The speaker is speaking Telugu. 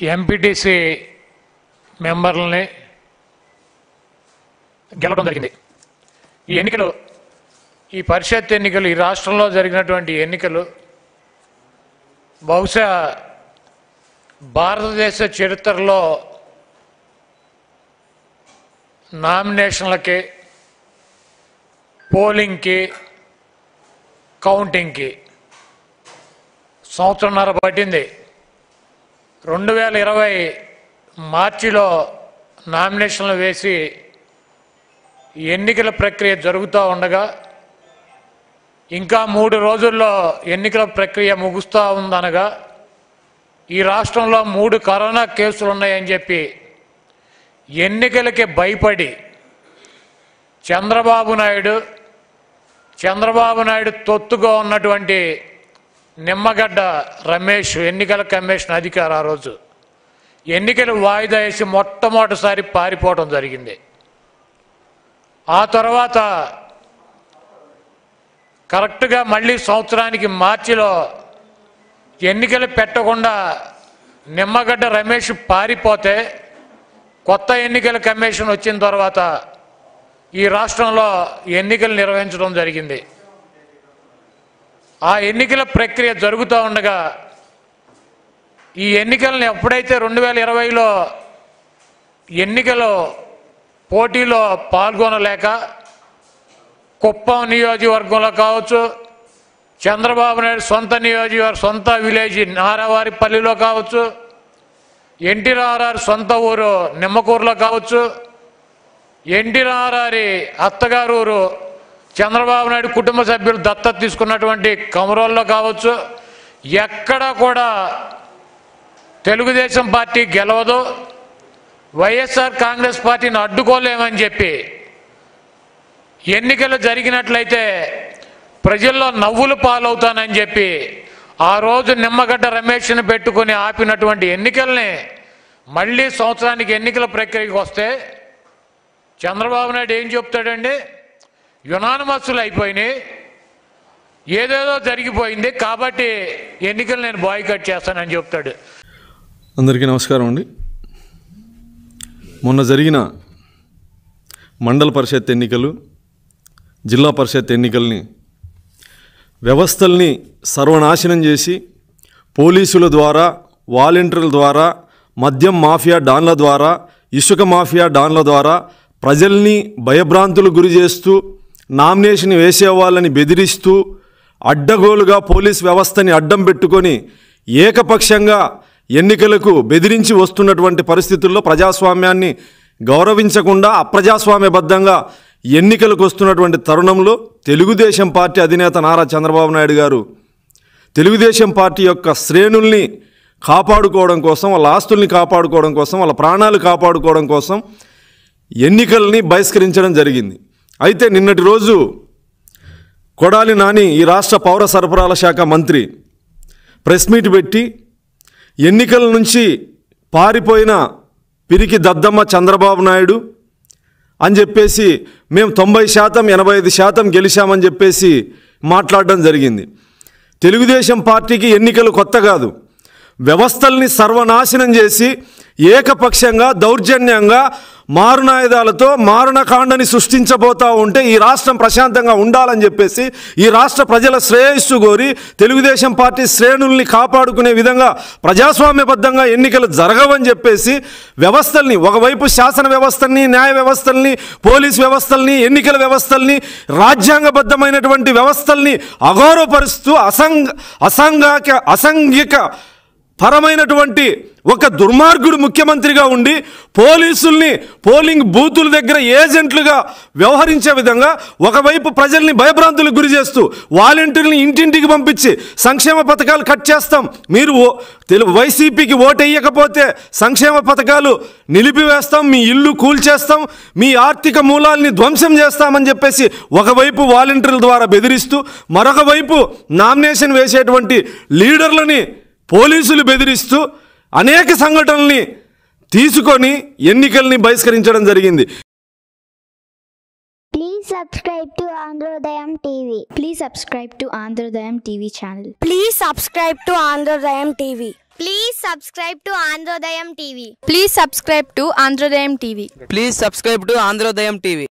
ఎంపీటీసీ మెంబర్లని గెలవడం జరిగింది ఈ ఎన్నికలు ఈ పరిషత్ ఎన్నికలు ఈ రాష్ట్రంలో జరిగినటువంటి ఎన్నికలు బహుశా భారతదేశ చరిత్రలో నామినేషన్లకి పోలింగ్కి కౌంటింగ్కి సంవత్సరంన్నర పట్టింది రెండు వేల ఇరవై మార్చిలో నామినేషన్లు వేసి ఎన్నికల ప్రక్రియ జరుగుతూ ఉండగా ఇంకా మూడు రోజుల్లో ఎన్నికల ప్రక్రియ ముగుస్తూ ఉందనగా ఈ రాష్ట్రంలో మూడు కరోనా కేసులు ఉన్నాయని చెప్పి ఎన్నికలకి భయపడి చంద్రబాబు నాయుడు చంద్రబాబు నాయుడు తొత్తుగా ఉన్నటువంటి నిమ్మగడ్డ రమేష్ ఎన్నికల కమిషన్ అధికారి ఆ రోజు ఎన్నికలు వాయిదా వేసి మొట్టమొదటిసారి పారిపోవడం జరిగింది ఆ తర్వాత కరెక్ట్గా మళ్ళీ సంవత్సరానికి మార్చిలో ఎన్నికలు పెట్టకుండా నిమ్మగడ్డ రమేష్ పారిపోతే కొత్త ఎన్నికల కమిషన్ వచ్చిన తర్వాత ఈ రాష్ట్రంలో ఎన్నికలు నిర్వహించడం జరిగింది ఆ ఎన్నికల ప్రక్రియ జరుగుతూ ఉండగా ఈ ఎన్నికలను ఎప్పుడైతే రెండు వేల ఇరవైలో ఎన్నికలు పోటీలో పాల్గొనలేక కుప్పం నియోజకవర్గంలో కావచ్చు చంద్రబాబు నాయుడు సొంత నియోజకవర్గ సొంత విలేజ్ నారావారిపల్లిలో కావచ్చు ఎన్టీ రామారావు సొంత ఊరు నిమ్మకూరులో కావచ్చు ఎన్టీ రామారావు అత్తగారు ఊరు చంద్రబాబు నాయుడు కుటుంబ సభ్యులు దత్తత తీసుకున్నటువంటి కమరోల్లో కావచ్చు ఎక్కడ కూడా తెలుగుదేశం పార్టీ గెలవదు వైఎస్ఆర్ కాంగ్రెస్ పార్టీని అడ్డుకోలేమని చెప్పి ఎన్నికలు జరిగినట్లయితే ప్రజల్లో నవ్వులు పాలవుతానని చెప్పి ఆ రోజు నిమ్మగడ్డ రమేష్ని పెట్టుకొని ఆపినటువంటి ఎన్నికల్ని మళ్ళీ సంవత్సరానికి ఎన్నికల ప్రక్రియకి వస్తే చంద్రబాబు నాయుడు ఏం చెప్తాడండి యునానమస్సులు అయిపోయినాయి ఏదేదో జరిగిపోయింది కాబట్టి ఎన్నికలు నేను బాయ్కట్ చేస్తానని చెప్తాడు అందరికీ నమస్కారం అండి మొన్న జరిగిన మండల పరిషత్ ఎన్నికలు జిల్లా పరిషత్ ఎన్నికల్ని వ్యవస్థల్ని సర్వనాశనం చేసి పోలీసుల ద్వారా వాలంటీర్ల ద్వారా మద్యం మాఫియా డాన్ల ద్వారా ఇసుక మాఫియా డాన్ల ద్వారా ప్రజల్ని భయభ్రాంతులు గురి చేస్తూ నామినేషన్ వేసే వాళ్ళని బెదిరిస్తూ అడ్డగోలుగా పోలీస్ వ్యవస్థని అడ్డం పెట్టుకొని ఏకపక్షంగా ఎన్నికలకు బెదిరించి వస్తున్నటువంటి పరిస్థితుల్లో ప్రజాస్వామ్యాన్ని గౌరవించకుండా అప్రజాస్వామ్యబద్ధంగా ఎన్నికలకు వస్తున్నటువంటి తరుణంలో తెలుగుదేశం పార్టీ అధినేత నారా చంద్రబాబు నాయుడు గారు తెలుగుదేశం పార్టీ యొక్క శ్రేణుల్ని కాపాడుకోవడం కోసం వాళ్ళ ఆస్తుల్ని కాపాడుకోవడం కోసం వాళ్ళ ప్రాణాలు కాపాడుకోవడం కోసం ఎన్నికల్ని బహిష్కరించడం జరిగింది అయితే నిన్నటి రోజు కొడాలి నాని ఈ రాష్ట్ర పౌర సరఫరాల శాఖ మంత్రి ప్రెస్ మీట్ పెట్టి ఎన్నికల నుంచి పారిపోయిన పిరికి దద్దమ్మ చంద్రబాబు నాయుడు అని చెప్పేసి మేము తొంభై శాతం ఎనభై ఐదు శాతం గెలిచామని చెప్పేసి మాట్లాడడం జరిగింది తెలుగుదేశం పార్టీకి ఎన్నికలు కొత్త కాదు వ్యవస్థల్ని సర్వనాశనం చేసి ఏకపక్షంగా దౌర్జన్యంగా మారునాయుధాలతో మారణకాండని సృష్టించబోతా ఉంటే ఈ రాష్ట్రం ప్రశాంతంగా ఉండాలని చెప్పేసి ఈ రాష్ట్ర ప్రజల శ్రేయస్సు కోరి తెలుగుదేశం పార్టీ శ్రేణుల్ని కాపాడుకునే విధంగా ప్రజాస్వామ్యబద్ధంగా ఎన్నికలు జరగవని చెప్పేసి వ్యవస్థల్ని ఒకవైపు శాసన వ్యవస్థల్ని న్యాయ వ్యవస్థల్ని పోలీస్ వ్యవస్థల్ని ఎన్నికల వ్యవస్థల్ని రాజ్యాంగబద్ధమైనటువంటి వ్యవస్థల్ని అగౌరవపరుస్తూ అసంగ అసంఘాక అసంఘిక పరమైనటువంటి ఒక దుర్మార్గుడు ముఖ్యమంత్రిగా ఉండి పోలీసుల్ని పోలింగ్ బూతుల దగ్గర ఏజెంట్లుగా వ్యవహరించే విధంగా ఒకవైపు ప్రజల్ని భయభ్రాంతులకు గురి చేస్తూ వాలంటీర్ని ఇంటింటికి పంపించి సంక్షేమ పథకాలు కట్ చేస్తాం మీరు ఓ- తెలు వైసీపీకి ఓటెయ్యకపోతే సంక్షేమ పథకాలు నిలిపివేస్తాం మీ ఇల్లు కూల్చేస్తాం మీ ఆర్థిక మూలాల్ని ధ్వంసం చేస్తామని చెప్పేసి ఒకవైపు వాలంటీర్ల ద్వారా బెదిరిస్తూ మరొక వైపు నామినేషన్ వేసేటువంటి లీడర్లని పోలీసులు బెదిరిస్తూ అనేక సంఘటనల్ని తీసుకొని ఎన్నికల్ని బహిష్కరించడం జరిగింది Please subscribe to Androdayam TV. Please subscribe to Androdayam TV channel. Please subscribe to Androdayam TV. Please subscribe to Androdayam TV. Please subscribe to Androdayam TV. Please subscribe to Androdayam TV.